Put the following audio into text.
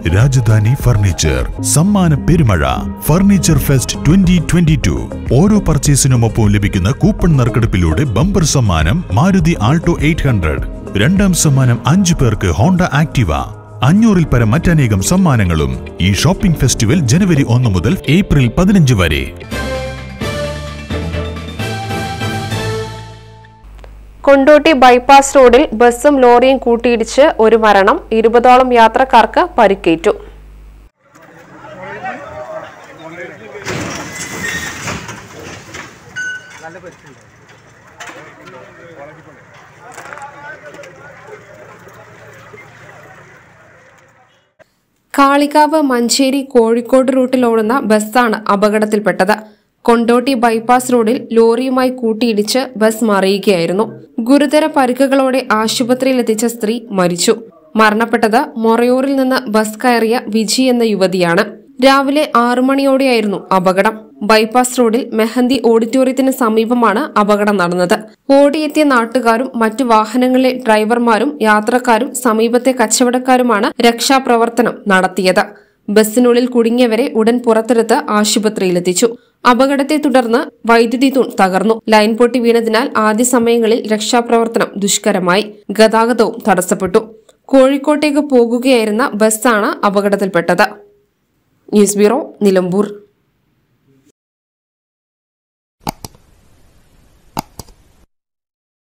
Rajdhani furniture സമ്മാന പെരുമഴ furniture fest twenty twenty two ഓരോ പർച്ചേസിനുമൊപ്പം ലഭിക്കുന്ന കൂപ്പൺ നറുക്കെടുപ്പിലൂടെ ബമ്പർ സമ്മാനം മാരുതി ആൾട്ടോ എയ്റ്റ് ഹൺഡ്രഡ് രണ്ടാം സമ്മാനം അഞ്ചു പേർക്ക് ഹോണ്ട ആക്ടിവ അഞ്ഞൂറിൽ പരം മറ്റനേകം സമ്മാനങ്ങളും ഈ ഷോപ്പിംഗ് ഫെസ്റ്റിവൽ ജനുവരി ഒന്ന് മുതൽ ഏപ്രിൽ പതിനഞ്ച് വരെ കൊണ്ടോട്ടി ബൈപ്പാസ് റോഡിൽ ബസ്സും ലോറിയും കൂട്ടിയിടിച്ച് ഒരു മരണം ഇരുപതോളം യാത്രക്കാർക്ക് പരിക്കേറ്റു കാളികാവ് മഞ്ചേരി കോഴിക്കോട് റൂട്ടിൽ ഓടുന്ന ബസ്സാണ് അപകടത്തിൽപ്പെട്ടത് കൊണ്ടോട്ടി ബൈപ്പാസ് റോഡിൽ ലോറിയുമായി കൂട്ടിയിടിച്ച് ബസ് മറിയുകയായിരുന്നു ഗുരുതര പരിക്കുകളോടെ ആശുപത്രിയിലെത്തിച്ച സ്ത്രീ മരിച്ചു മരണപ്പെട്ടത് മൊറയൂരിൽ നിന്ന് ബസ് കയറിയ വിജി എന്ന യുവതിയാണ് രാവിലെ ആറു മണിയോടെയായിരുന്നു അപകടം ബൈപ്പാസ് റോഡിൽ മെഹന്തി ഓഡിറ്റോറിയത്തിന് സമീപമാണ് അപകടം നടന്നത് ഓടിയെത്തിയ നാട്ടുകാരും മറ്റു വാഹനങ്ങളിലെ ഡ്രൈവർമാരും യാത്രക്കാരും സമീപത്തെ കച്ചവടക്കാരുമാണ് രക്ഷാപ്രവർത്തനം നടത്തിയത് ബസ്സിനുള്ളിൽ കുടുങ്ങിയവരെ ഉടൻ പുറത്തെടുത്ത് ആശുപത്രിയിലെത്തിച്ചു അപകടത്തെ തുടർന്ന് വൈദ്യുതി തൂൺ തകർന്നു ലൈൻ പൊട്ടി വീണതിനാൽ ആദ്യ സമയങ്ങളിൽ രക്ഷാപ്രവർത്തനം ദുഷ്കരമായി ഗതാഗതവും തടസ്സപ്പെട്ടു കോഴിക്കോട്ടേക്ക് പോകുകയായിരുന്ന ബസ്സാണ് അപകടത്തിൽപ്പെട്ടത് ന്യൂസ് ബ്യൂറോ നിലമ്പൂർ